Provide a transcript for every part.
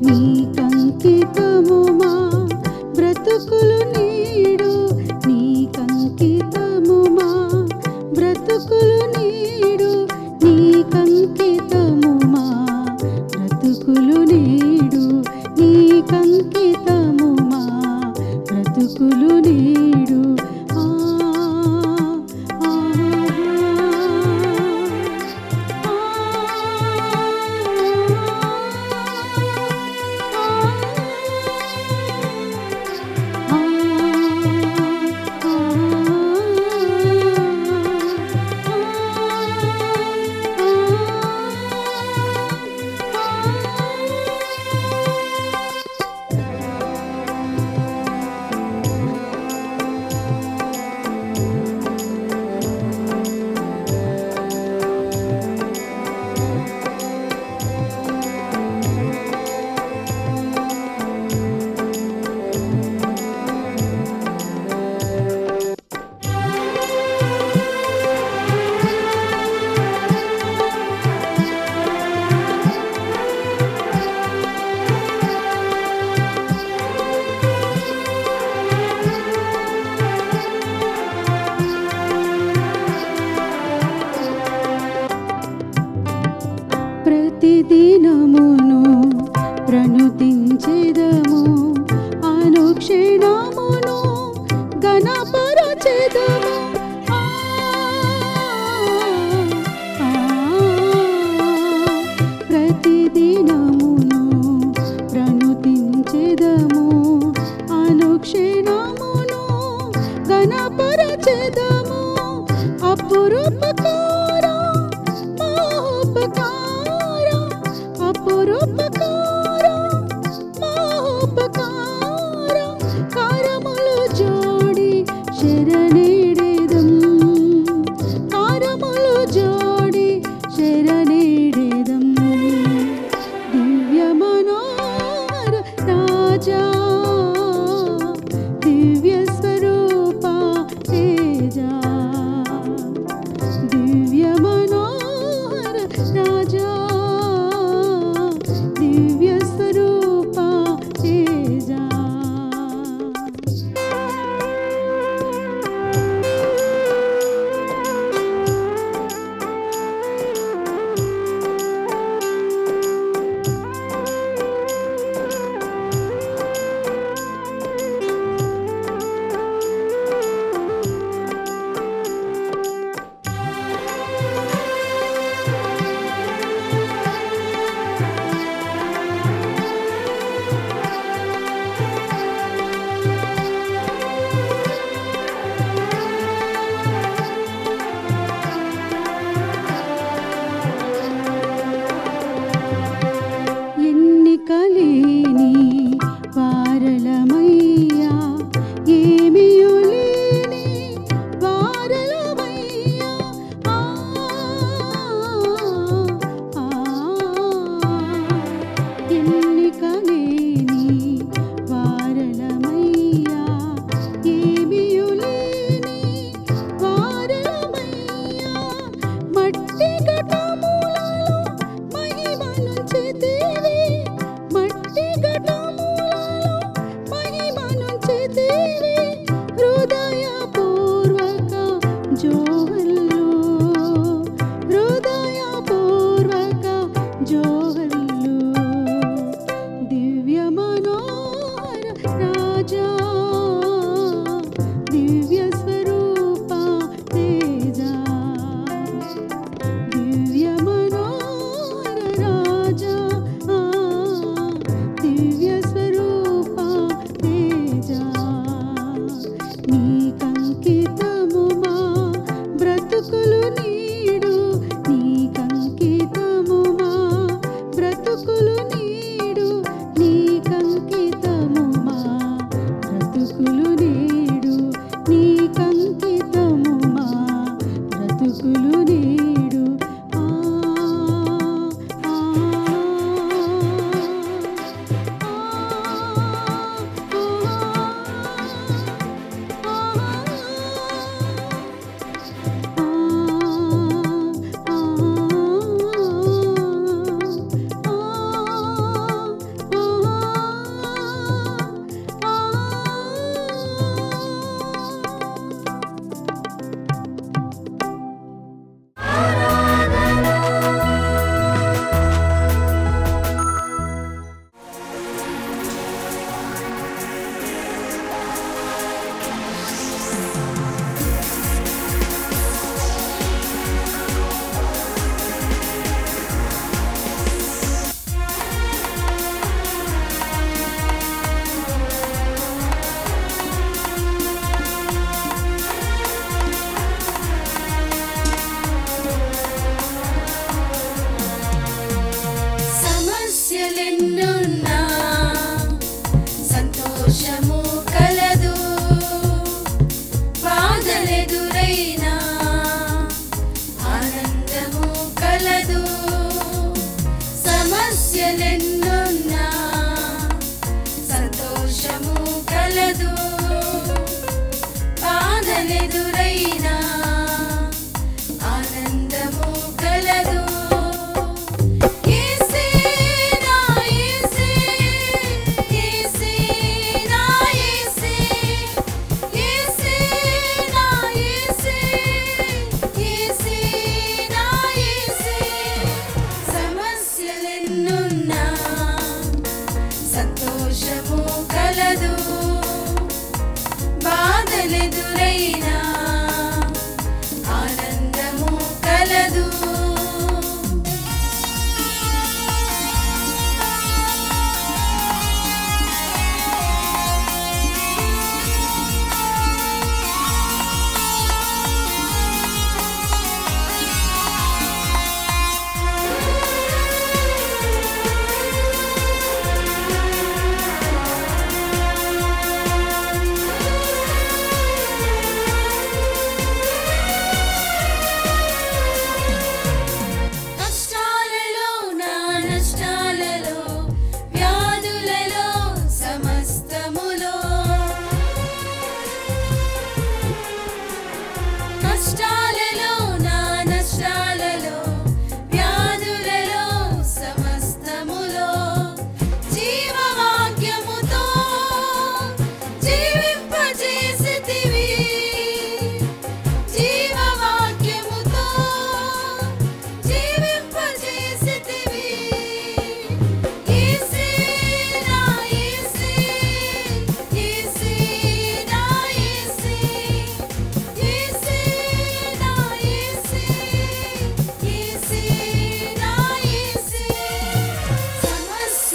నీకంకితము మా బ్రతుకులు నీడు నీకంకితము మా బ్రతుకులు నీడు నీకంకితము మా బ్రతుకులు నీడు నీకంకితము మా బ్రతుకులు నీడు ఆ ఆ ఆ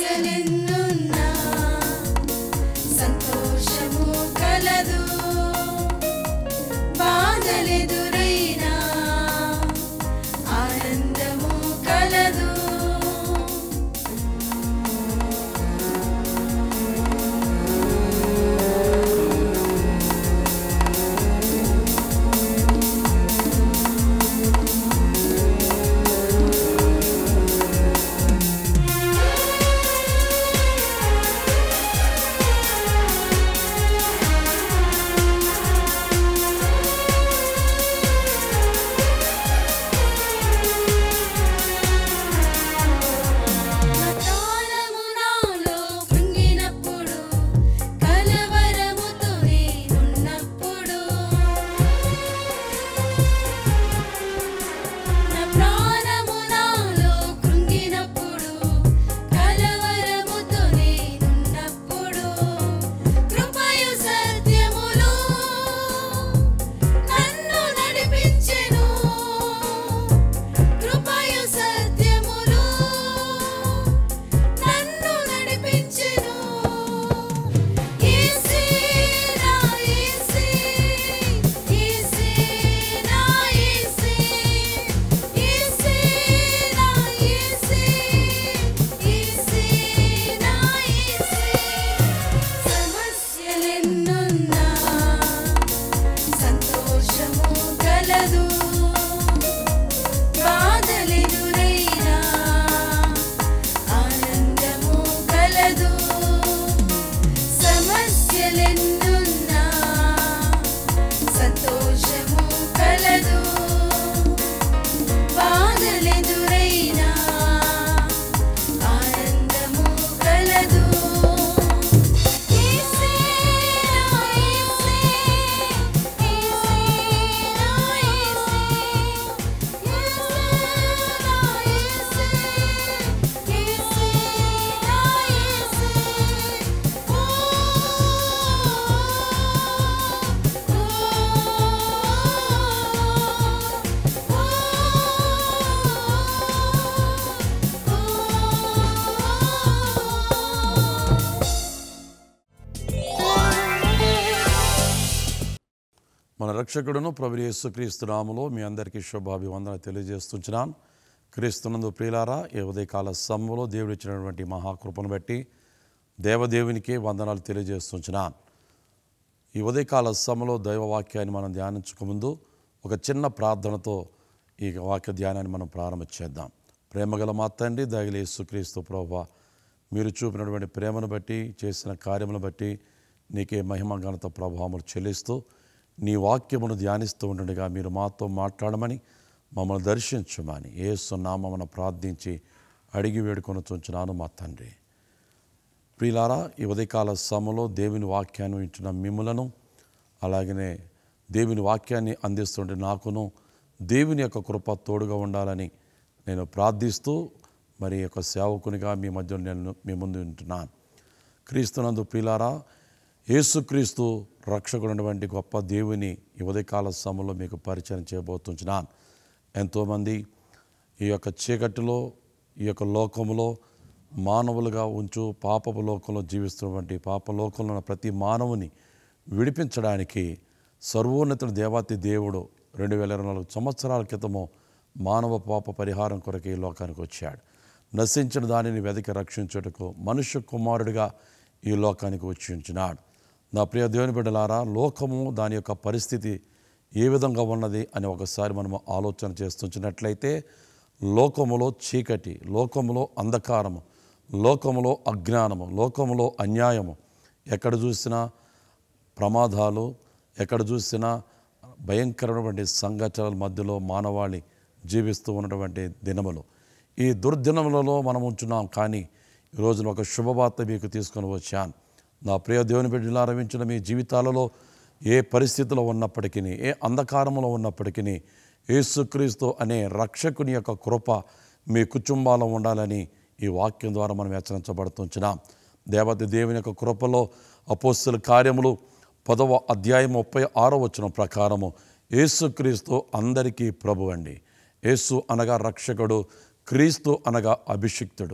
సమస్యలెన్నున్నా సంతోషము కలదు బాధలెదురైనా ఆనందము కలదు నా ప్రాణము నాలో కృంగినప్పుడు కలవరముతో నేనున్నప్పుడు నా ప్రాణము నాలో కృంగినప్పుడు కలవరముతో నేనున్నప్పుడు కృపయు సత్యములు నన్ను నడిపించెను కృపయు సత్యములు నన్ను నడిపించెను యేసే నా యేసే యేసే నా యేసే యేసే నా యేసే యేసే నా యేసే సమస్యలెన్నున్నా సంతోషము కలదు బాధలెదురైనా ఆనందము కలదు సమస్యలెన్నున్నా సంతోషము కలదు బాధలెదురైనా ఆనందము కలదు యేసే నా యేసే యేసే నా యేసే యేసే నా యేసే యేసే నా యేసే ఓ మన రక్షకుడును ప్రభు యేసుక్రీస్తు నామములో మీ అందరికీ శుభాభివందన తెలియజేస్తుంటున్నాను క్రీస్తునందు ప్రియులారా ఈ ఉదయకాల సమయంలో దేవుడు ఇచ్చినటువంటి మహాకృపను బట్టి దేవదేవునికే వందనాలు తెలియజేస్తుంటున్నాను ఈ ఉదయకాల సమయంలో దైవవాక్యాన్ని మనం ధ్యానించకముందు ఒక చిన్న ప్రార్థనతో ఈ వాక్య ధ్యానాన్ని మనం ప్రారంభించేద్దాం ప్రేమగల మా తండ్రి దయగల యేసుక్రీస్తు ప్రభా మీరు చూపినటువంటి ప్రేమను బట్టి చేసిన కార్యములను బట్టి నీకే మహిమ ఘనత ప్రభావములు చెల్లిస్తూ నీ వాక్యమును ధ్యానిస్తూ ఉండగా మీరు మాతో మాట్లాడమని మమ్మల్ని దర్శించమని ఏసునామమున ప్రార్థించి అడిగి వేడుకొని చుంచున్నాను మా తండ్రి ప్రియులారా ఈ ఉదయకాల సమయంలో దేవుని వాక్యాన్ని వింటున్న మిమ్ములను అలాగనే దేవుని వాక్యాన్ని అందిస్తుంటే నాకును దేవుని యొక్క కృప తోడుగా ఉండాలని నేను ప్రార్థిస్తూ మరి ఈ యొక్క సేవకునిగా మీ మధ్య నేను మీ ముందు ఉంటున్నాను క్రీస్తునందు ప్రియులారా యేసుక్రీస్తు రక్షకుడైనటువంటి గొప్ప దేవుని ఈ ఉదయకాల సమయంలో మీకు పరిచయం చేయబోతున్నాను ఎంతోమంది ఈ యొక్క చీకటిలో ఈ యొక్క లోకములో మానవులుగా ఉంచు పాపపు లోకంలో జీవిస్తున్నటువంటి పాప లోకంలో ఉన్న ప్రతి మానవుని విడిపించడానికి సర్వోన్నతుడు దేవాతి దేవుడు రెండు వేల ఇరవై నాలుగు సంవత్సరాల క్రితము మానవ పాప పరిహారం కొరకు ఈ లోకానికి వచ్చాడు నశించిన దానిని వెతికి రక్షించుటకు మనుష్య కుమారుడిగా ఈ లోకానికి వచ్చి ఉంచినాడు నా ప్రియ దేవుని బిడ్డలారా లోకము దాని యొక్క పరిస్థితి ఏ విధంగా ఉన్నది అని ఒకసారి మనము ఆలోచన చేస్తుంచినట్లయితే లోకములో చీకటి లోకములో అంధకారము లోకములో అజ్ఞానము లోకములో అన్యాయము ఎక్కడ చూసినా ప్రమాదాలు ఎక్కడ చూసినా భయంకరమైనటువంటి సంఘటనల మధ్యలో మానవాళి జీవిస్తూ ఉన్నటువంటి దినములు ఈ దుర్దినములలో మనం ఉంటున్నాం కానీ ఈ రోజున ఒక శుభవార్త మీకు తీసుకొని వచ్చాను నా ప్రియ దేవుని బిడ్డలు ఆరంభించిన మీ జీవితాలలో ఏ పరిస్థితిలో ఉన్నప్పటికీ ఏ అంధకారంలో ఉన్నప్పటికీ యేసుక్రీస్తు అనే రక్షకుని యొక్క కృప మీ కుటుంబాల్లో ఉండాలని ఈ వాక్యం ద్వారా మనం హెచ్చరించబడుతుంటున్నాం దేవత దేవుని యొక్క కృపలో అపోస్తుల కార్యములు పదవ అధ్యాయం ముప్పై ఆరో వచ్చిన ప్రకారము యేసుక్రీస్తు అందరికీ ప్రభు అండి యేసు అనగా రక్షకుడు క్రీస్తు అనగా అభిషిక్తుడు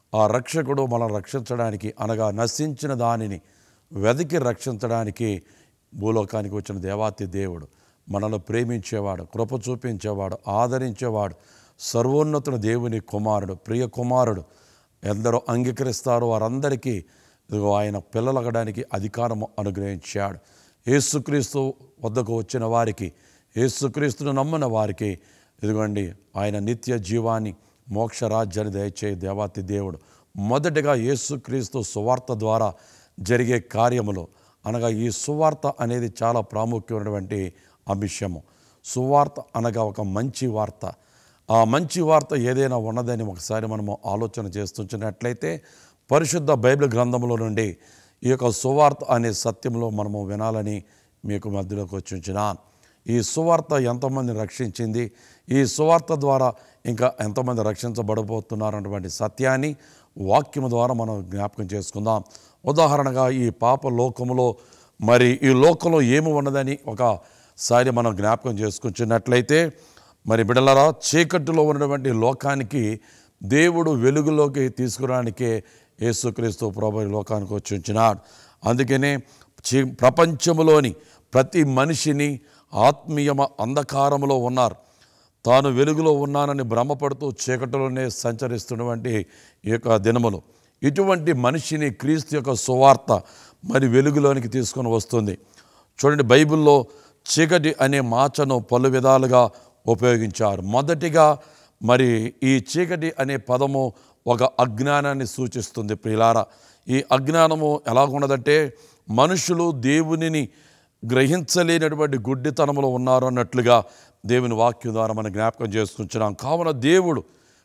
ఆ రక్షకుడు మనల్ని రక్షించడానికి అనగా నశించిన దానిని వెతికి రక్షించడానికి భూలోకానికి వచ్చిన దేవాతి దేవుడు మనల్ని ప్రేమించేవాడు కృప చూపించేవాడు ఆదరించేవాడు సర్వోన్నతుడు దేవుని కుమారుడు ప్రియ కుమారుడు ఎందరో అంగీకరిస్తారో వారందరికీ ఇదిగో ఆయన పిల్లలగడానికి అధికారం అనుగ్రహించాడు యేసుక్రీస్తు వద్దకు వచ్చిన వారికి యేసుక్రీస్తును నమ్మిన వారికి ఇదిగోండి ఆయన నిత్య జీవాన్ని మోక్ష రాజ్యాన్ని దయచే దేవాతి దేవుడు మొదటిగా యేసుక్రీస్తు సువార్త ద్వారా జరిగే కార్యములో అనగా ఈ సువార్త అనేది చాలా ప్రాముఖ్యమైనటువంటి అంశము సువార్త అనగా ఒక మంచి వార్త ఆ మంచి వార్త ఏదైనా ఉన్నదని ఒకసారి మనము ఆలోచన చేస్తుంచినట్లయితే పరిశుద్ధ బైబిల్ గ్రంథంలో నుండి ఈ యొక్క సువార్త అనే సత్యంలో మనము వినాలని మీకు మధ్యలోకి వచ్చించినాను ఈ సువార్త ఎంతమంది రక్షించింది ఈ సువార్త ద్వారా ఇంకా ఎంతమంది రక్షించబడబోతున్నారు అన్నటువంటి సత్యాన్ని వాక్యం ద్వారా మనం జ్ఞాపకం చేసుకుందాం ఉదాహరణగా ఈ పాప లోకములో మరి ఈ లోకంలో ఏమి ఉన్నదని ఒకసారి మనం జ్ఞాపకం చేసుకుంటున్నట్లయితే మరి బిడలరా చీకట్టులో ఉన్నటువంటి లోకానికి దేవుడు వెలుగులోకి తీసుకురానికే యేసుక్రీస్తు ప్రభు ఈ లోకానికి వచ్చి ఉంచినాడు అందుకనే చీ ప్రపంచంలోని ప్రతి మనిషిని ఆత్మీయమ అంధకారంలో ఉన్నారు తాను వెలుగులో ఉన్నానని భ్రమపడుతూ చీకటిలోనే సంచరిస్తున్నటువంటి ఈ యొక్క దినములు ఇటువంటి మనిషిని క్రీస్తు యొక్క సువార్త మరి వెలుగులోనికి తీసుకొని వస్తుంది చూడండి బైబిల్లో చీకటి అనే మాచను పలు విధాలుగా ఉపయోగించారు మొదటిగా మరి ఈ చీకటి అనే పదము ఒక అజ్ఞానాన్ని సూచిస్తుంది ప్రియులారా ఈ అజ్ఞానము ఎలాగున్నదంటే మనుషులు దేవునిని గ్రహించలేనటువంటి గుడ్డితనములో ఉన్నారు అన్నట్లుగా దేవుని వాక్యం ద్వారా మనం జ్ఞాపకం చేసుకుంటున్నాం కావున దేవుడు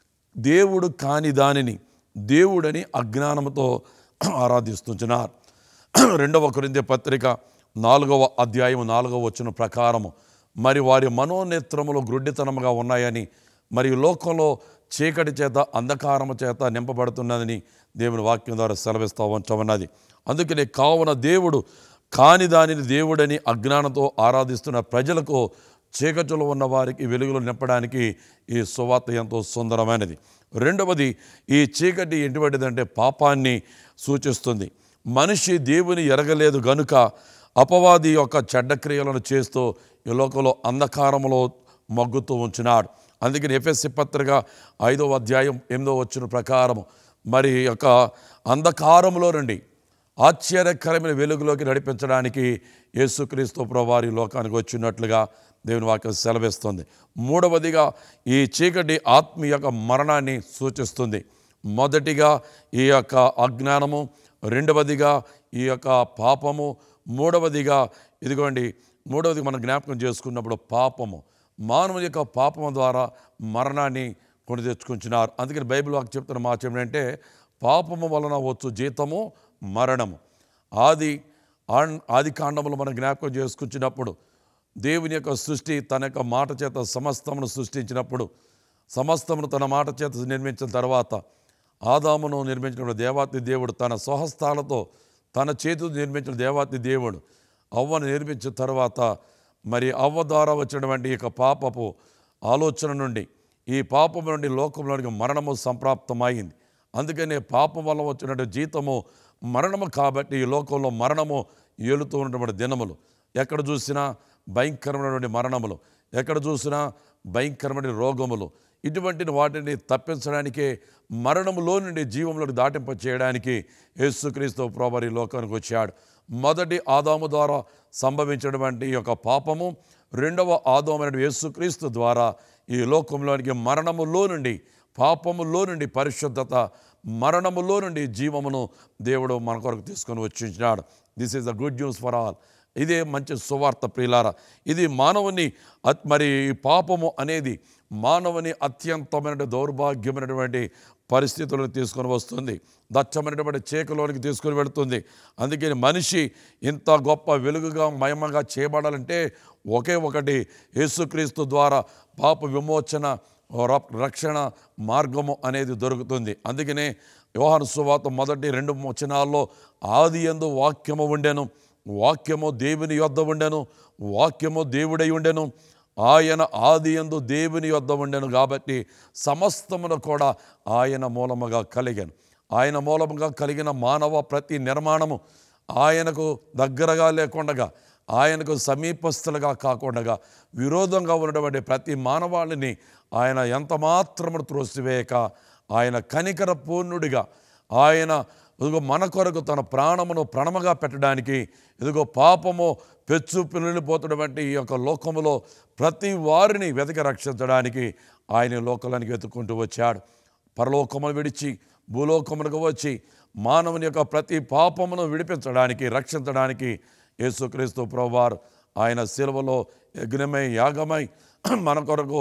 దేవుడు కాని దానిని దేవుడని అజ్ఞానంతో ఆరాధిస్తుంటున్నారు రెండవ కొరింథీ పత్రిక నాలుగవ అధ్యాయం నాలుగవ వచ్చిన ప్రకారము మరి వారి మనోనేత్రములు గ్రుడ్డితనముగా ఉన్నాయని మరి ఈ లోకంలో చీకటి చేత అంధకారము చేత నింపబడుతున్నదని దేవుని వాక్యం ద్వారా సెలవిస్తూ ఉంచమన్నది అందుకనే కావున దేవుడు కాని దానిని దేవుడని అజ్ఞానంతో ఆరాధిస్తున్న ప్రజలకు చీకటిలో ఉన్న వారికి వెలుగులు నింపడానికి ఈ సువార్త ఎంతో సుందరమైనది రెండవది ఈ చీకటి ఎటువంటిదంటే పాపాన్ని సూచిస్తుంది మనిషి దేవుని ఎరగలేదు గనుక అపవాది యొక్క చెడ్డ క్రియలను చేస్తూ ఈ లోకంలో అంధకారంలో మగ్గుతూ ఉంచినాడు అందుకని ఎఫ్ఎస్సి పత్రిక ఐదవ అధ్యాయం ఎనిమిదో వచ్చిన ప్రకారం మరి ఈ యొక్క అంధకారంలో నుండి ఆశ్చర్యకరమైన వెలుగులోకి నడిపించడానికి యేసుక్రీస్తు ప్రభువారి లోకానికి వచ్చినట్లుగా దేవుని వాక్యం సెలవిస్తుంది మూడవదిగా ఈ చీకటి ఆత్మ యొక్క మరణాన్ని సూచిస్తుంది మొదటిగా ఈ యొక్క అజ్ఞానము రెండవదిగా ఈ యొక్క పాపము మూడవదిగా ఇదిగోండి మూడవది మనం జ్ఞాపకం చేసుకున్నప్పుడు పాపము మానవుని యొక్క పాపము ద్వారా మరణాన్ని కొని తెచ్చుకుంటున్నారు అందుకని బైబిల్ వాక్యం చెప్తున్న మాట ఏమిటంటే పాపము వలన వచ్చు జీతము మరణము ఆది ఆన్- ఆది కాండములు మనం జ్ఞాపకం చేసుకుంటున్నప్పుడు దేవుని యొక్క సృష్టి తన యొక్క మాట చేత సమస్తమును సృష్టించినప్పుడు సమస్తమును తన మాట చేత నిర్మించిన తర్వాత ఆదామును నిర్మించిన దేవాతి దేవుడు తన స్వహస్తాలతో తన చేతితో నిర్మించిన దేవాతి దేవుడు అవ్వను నిర్మించిన తర్వాత మరి అవ్వ ద్వారా వచ్చినటువంటి ఈ యొక్క పాపపు ఆలోచన నుండి ఈ పాపం నుండి లోకంలోనికి మరణము సంప్రాప్తమైంది అందుకనే పాపం వల్ల వచ్చినటువంటి జీతము మరణము కాబట్టి ఈ లోకంలో మరణము ఏలుతూ ఉన్నటువంటి దినములు ఎక్కడ చూసినా భయంకరమైనటువంటి మరణములు ఎక్కడ చూసినా భయంకరమైన రోగములు ఇటువంటి వాటిని తప్పించడానికే మరణములో నుండి జీవంలోకి దాటింప చేయడానికి యేసుక్రీస్తు ప్రభు ఈ లోకానికి వచ్చాడు మొదటి ఆదాము ద్వారా సంభవించినటువంటి ఈ యొక్క పాపము రెండవ ఆదామైన యేసుక్రీస్తు ద్వారా ఈ లోకంలోనికి మరణములో నుండి పాపములో నుండి పరిశుద్ధత మరణములో నుండి జీవమును దేవుడు మన కొరకు తీసుకొని వచ్చించినాడు this is the good news for all ఇదే మంచి సువార్త ప్రియులార ఇది మానవుని అత్- మరి ఈ పాపము అనేది మానవుని అత్యంతమైన దౌర్భాగ్యమైనటువంటి పరిస్థితులను తీసుకొని వస్తుంది దచ్చమైనటువంటి చీకలోనికి తీసుకొని వెళుతుంది అందుకని మనిషి ఇంత గొప్ప వెలుగుగా మయమంగా చేయబడాలంటే ఒకే ఒకటి యేసుక్రీస్తు ద్వారా పాప విమోచన ర- రక్షణ మార్గము అనేది దొరుకుతుంది అందుకనే యోహాను సువాత మొదటి రెండు వచనాల్లో ఆది ఎందు వాక్యము ఉండెను వాక్యము దేవుని యొద్ద ఉండెను వాక్యము దేవుడై ఉండెను ఆయన ఆది ఎందు దేవుని యొద్ద ఉండెను కాబట్టి సమస్తమును కూడా ఆయన మూలముగా కలిగాను ఆయన మూలముగా కలిగిన మానవ ప్రతి నిర్మాణము ఆయనకు దగ్గరగా లేకుండగా ఆయనకు సమీపస్తులుగా కాకుండా విరోధంగా ఉన్నటువంటి ప్రతి మానవాళిని ఆయన ఎంత మాత్రము త్రోసివేయక ఆయన కనికర పూర్ణుడిగా ఆయన ఇదిగో మన కొరకు తన ప్రాణమును ప్రణముగా పెట్టడానికి ఇదిగో పాపము పెచ్చు పిల్లలిపోతున్నటువంటి ఈ యొక్క లోకములో ప్రతి వారిని వెతకి రక్షించడానికి ఆయన లోకానికి వెతుక్కుంటూ వచ్చాడు పరలోకమును విడిచి భూలోకమునకు వచ్చి మానవుని యొక్క ప్రతి పాపమును విడిపించడానికి రక్షించడానికి యేసుక్రీస్తు ప్రభువారు ఆయన శిలువలో యజ్ఞమై యాగమై మన కొరకు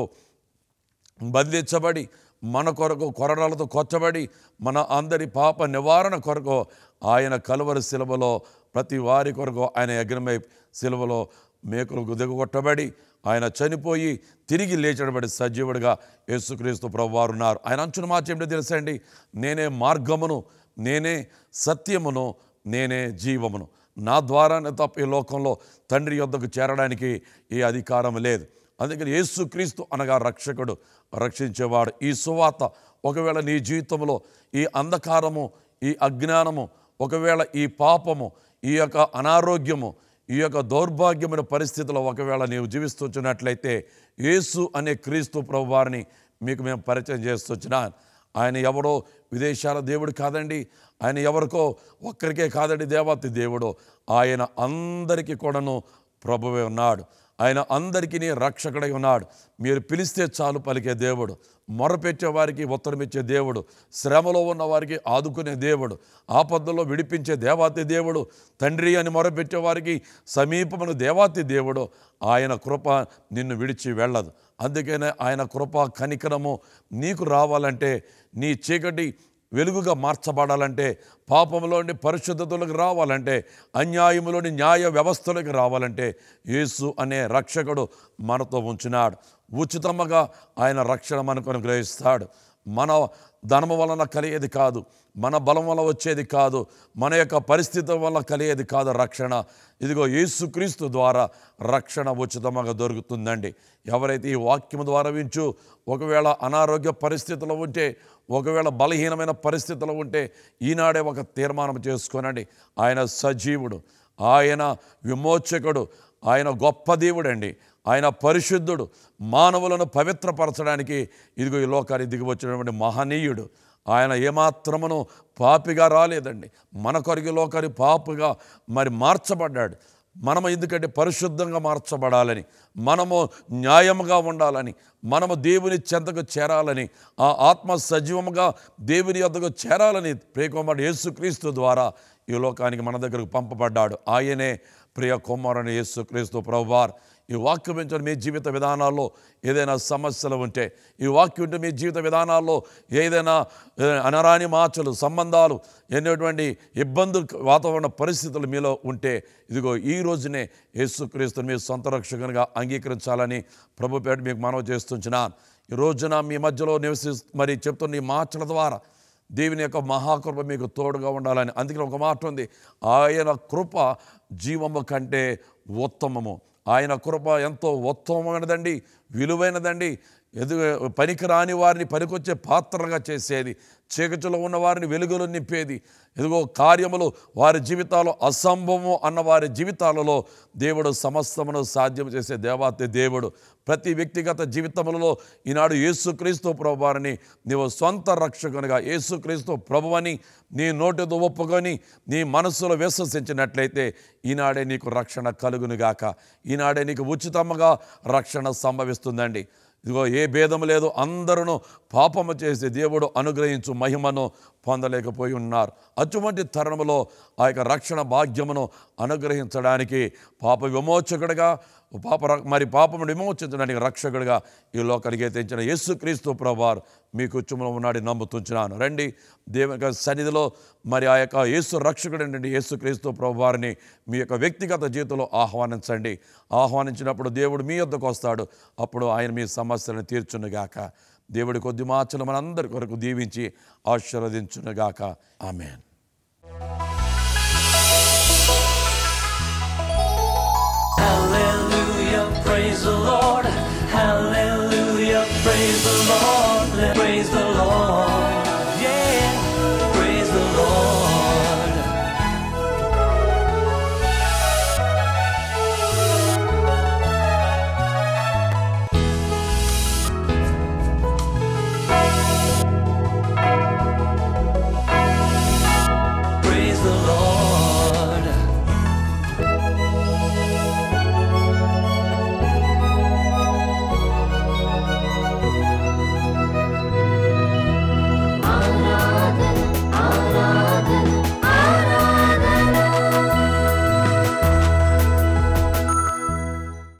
బంధించబడి మన కొరకు కొరడాలతో కొచ్చబడి మన అందరి పాప నివారణ కొరకు ఆయన కలువరి శిలువలో ప్రతి వారి కొరకు ఆయన యజ్ఞమై శిలువలో మేకులకు దిగగొట్టబడి ఆయన చనిపోయి తిరిగి లేచడబడి సజీవుడిగా యేసుక్రీస్తు ప్రభువారు ఉన్నారు ఆయన అంచున మార్చేమిటో తెలుసండి నేనే మార్గమును నేనే సత్యమును నేనే జీవమును నా ద్వారానే తప్ప ఈ లోకంలో తండ్రి యొద్దకు చేరడానికి ఏ అధికారం లేదు అందుకని యేసుక్రీస్తు అనగా రక్షకుడు రక్షించేవాడు ఈ సువార్త ఒకవేళ నీ జీవితంలో ఈ అంధకారము ఈ అజ్ఞానము ఒకవేళ ఈ పాపము ఈ యొక్క అనారోగ్యము ఈ యొక్క దౌర్భాగ్యమైన పరిస్థితిలో ఒకవేళ నీవు జీవిస్తున్నట్లయితే యేసు అనే క్రీస్తు ప్రభువారిని మీకు మేము పరిచయం చేస్తున్నాను ఆయన ఎవరో విదేశాల దేవుడు కాదండి ఆయన ఎవరికో ఒక్కరికే కాదండి దేవాతి దేవుడు ఆయన అందరికీ కూడాను ప్రభువే ఉన్నాడు ఆయన అందరికీ రక్షకుడై ఉన్నాడు మీరు పిలిస్తే చాలు పలికే దేవుడు మొరపెట్టే వారికి ఉత్తరమిచ్చే దేవుడు శ్రమలో ఉన్న వారికి ఆదుకునే దేవుడు ఆపదల్లో విడిపించే దేవాతి దేవుడు తండ్రి అని మొరపెట్టే వారికి సమీపమును దేవాతి దేవుడు ఆయన కృప నిన్ను విడిచి వెళ్ళదు అందుకనే ఆయన కృప కనికరము నీకు రావాలంటే నీ చీకటి వెలుగుగా మార్చబడాలంటే పాపంలోని పరిశుద్ధతలకు రావాలంటే అన్యాయములోని న్యాయ వ్యవస్థలకు రావాలంటే యేసు అనే రక్షకుడు మనతో ఉంచినాడు ఉచితముగా ఆయన రక్షణ మనకు అనుగ్రహిస్తాడు మన ధనము వలన కలిగేది కాదు మన బలం వల్ల వచ్చేది కాదు మన యొక్క పరిస్థితి వల్ల కలిగేది కాదు రక్షణ ఇదిగో యేసుక్రీస్తు ద్వారా రక్షణ ఉచితంగా దొరుకుతుందండి ఎవరైతే ఈ వాక్యం ద్వారా వించు ఒకవేళ అనారోగ్య పరిస్థితుల్లో ఉంటే ఒకవేళ బలహీనమైన పరిస్థితుల్లో ఉంటే ఈనాడే ఒక తీర్మానం చేసుకోనండి ఆయన సజీవుడు ఆయన విమోచకుడు ఆయన గొప్ప దేవుడండి ఆయన పరిశుద్ధుడు మానవులను పవిత్రపరచడానికి ఇదిగో ఈ లోకానికి దిగి వచ్చినటువంటి మహనీయుడు ఆయన ఏమాత్రమును పాపిగా రాలేదండి మన కొరికి లోకాన్ని పాపుగా మరి మార్చబడ్డాడు మనము ఎందుకంటే పరిశుద్ధంగా మార్చబడాలని మనము న్యాయముగా ఉండాలని మనము దేవుని చెంతకు చేరాలని ఆ ఆత్మ సజీవముగా దేవుని యొద్దకు చేరాలని ప్రియకుమారుడు యేసుక్రీస్తు ద్వారా ఈ లోకానికి మన దగ్గరకు పంపబడ్డాడు ఆయనే ప్రియ కుమారుని యేసుక్రీస్తు ప్రభువార్ ఈ వాక్యం వింటున్న మీ జీవిత విధానాల్లో ఏదైనా సమస్యలు ఉంటే ఈ వాక్యం ఉంటే మీ జీవిత విధానాల్లో ఏదైనా ఏ, అనరాని మార్చలు సంబంధాలు ఎన్నటువంటి ఇబ్బందులు వాతావరణ పరిస్థితులు మీలో ఉంటే ఇదిగో ఈ రోజునే యేసుక్రీస్తుని మీ సొంత రక్షకునిగా అంగీకరించాలని ప్రభు పేట మీకు మనవి చేస్తుంటున్నాను ఈ రోజున మీ మధ్యలో నివసి మరి చెప్తున్న ఈ మాటల ద్వారా దేవుని యొక్క మహాకృప మీకు తోడుగా ఉండాలని అందుకని ఒక మాట ఉంది ఆయన కృప జీవము కంటే ఉత్తమము ఆయన కృప ఎంతో ఉత్తమమైనదండి విలువైనదండి ఎదు పనికిరాని వారిని పనికొచ్చే పాత్రగా చేసేది చీకటిలో ఉన్న వారిని వెలుగులో నింపేది ఎదుగో కార్యములు వారి జీవితాలు అసంభవము అన్న వారి జీవితాలలో దేవుడు సమస్తమును సాధ్యం చేసే దేవాతి దేవుడు ప్రతి వ్యక్తిగత జీవితములలో ఈనాడు యేసుక్రీస్తు ప్రభువారిని నీవు సొంత రక్షకునిగా యేసుక్రీస్తు ప్రభువని నీ నోటితో ఒప్పుకొని నీ మనస్సులో విశ్వసించినట్లయితే ఈనాడే నీకు రక్షణ కలుగునుగాక ఈనాడే నీకు ఉచితంగా రక్షణ సంభవిస్తుందండి ఇదిగో ఏ భేదం లేదు అందరూ పాపము చేసి దేవుడు అనుగ్రహించు మహిమను పొందలేకపోయి ఉన్నారు అటువంటి తరుణంలో ఆ యొక్క రక్షణ భాగ్యమును అనుగ్రహించడానికి పాప విమోచకుడిగా పాప ర- మరి పాపము విమోచించడానికి రక్షకుడిగా ఈ లోకానికి తెంచిన యేసుక్రీస్తు ప్రభువారు మీ కుటుంబంలో ఉన్నాడు నమ్ముతుంచున్నాను రండి దేవుని యొక్క సన్నిధిలో మరి ఆ యొక్క యేసు రక్షకుడు ఏంటంటే యేసుక్రీస్తు ప్రభువారిని మీ యొక్క వ్యక్తిగత జీవితంలో ఆహ్వానించండి ఆహ్వానించినప్పుడు దేవుడు మీ యొద్దకు వస్తాడు అప్పుడు ఆయన మీ సమస్యలను తీర్చునుగాక దేవుడి కొద్ది మాచలు మనందరి కొరకు దీవించి ఆశీర్వదించునుగాక ఆమెన్